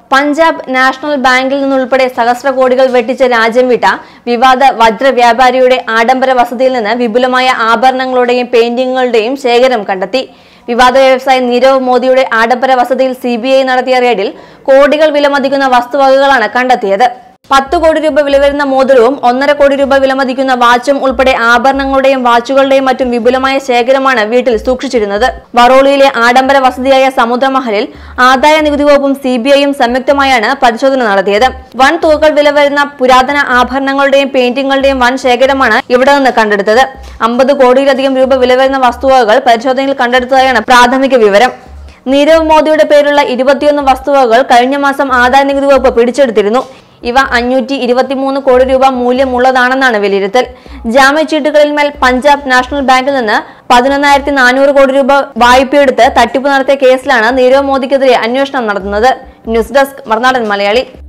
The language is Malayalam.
പഞ്ചാബ് നാഷണൽ ബാങ്കിൽ നിന്നുൾപ്പെടെ സഹസ്ര കോടികൾ വെട്ടിച്ച് രാജ്യം വിട്ട വിവാദ വജ്ര വ്യാപാരിയുടെ ആഡംബര വസതിയിൽ നിന്ന് വിപുലമായ ആഭരണങ്ങളുടെയും പെയിന്റിങ്ങുകളുടെയും ശേഖരം കണ്ടെത്തി വിവാദ വ്യവസായി നീരവ് മോദിയുടെ ആഡംബര വസതിയിൽ സി നടത്തിയ റെയ്ഡിൽ കോടികൾ വിലമതിക്കുന്ന വസ്തുവകകളാണ് കണ്ടെത്തിയത് പത്ത് കോടി രൂപ വില വരുന്ന മോതിരവും ഒന്നര കോടി രൂപ വിലമതിക്കുന്ന വാച്ചും ഉൾപ്പെടെ ആഭരണങ്ങളുടെയും വാച്ചുകളുടെയും മറ്റും വിപുലമായ ശേഖരമാണ് വീട്ടിൽ സൂക്ഷിച്ചിരുന്നത് വറോളിയിലെ ആഡംബര വസതിയായ സമുദ്രമഹലിൽ ആദായ നികുതി വകുപ്പും സി ബി ഐയും സംയുക്തമായാണ് പരിശോധന നടത്തിയത് വൻ തുകകൾ വില വരുന്ന പുരാതന ആഭരണങ്ങളുടെയും പെയിന്റിങ്ങുകളുടെയും വൻ ശേഖരമാണ് ഇവിടെ നിന്ന് കണ്ടെടുത്തത് അമ്പത് കോടിയിലധികം രൂപ വില വരുന്ന വസ്തുവകകൾ പരിശോധനയിൽ കണ്ടെടുത്തതായാണ് പ്രാഥമിക വിവരം നീരവ് മോദിയുടെ പേരുള്ള ഇരുപത്തിയൊന്ന് വസ്തുവകകൾ കഴിഞ്ഞ മാസം ആദായ നികുതി വകുപ്പ് പിടിച്ചെടുത്തിരുന്നു ഇവ അഞ്ഞൂറ്റി ഇരുപത്തിമൂന്ന് കോടി രൂപ മൂല്യമുള്ളതാണെന്നാണ് വിലയിരുത്തൽ ജാമ്യച്ചീട്ടുകളിന്മേൽ പഞ്ചാബ് നാഷണൽ ബാങ്കിൽ നിന്ന് പതിനൊന്നായിരത്തി നാനൂറ് കോടി രൂപ വായ്പയെടുത്ത് തട്ടിപ്പ് നടത്തിയ കേസിലാണ് നീരവ് മോദിക്കെതിരെ അന്വേഷണം നടത്തുന്നത് ന്യൂസ് ഡെസ്ക് മറുനാടൻ മലയാളി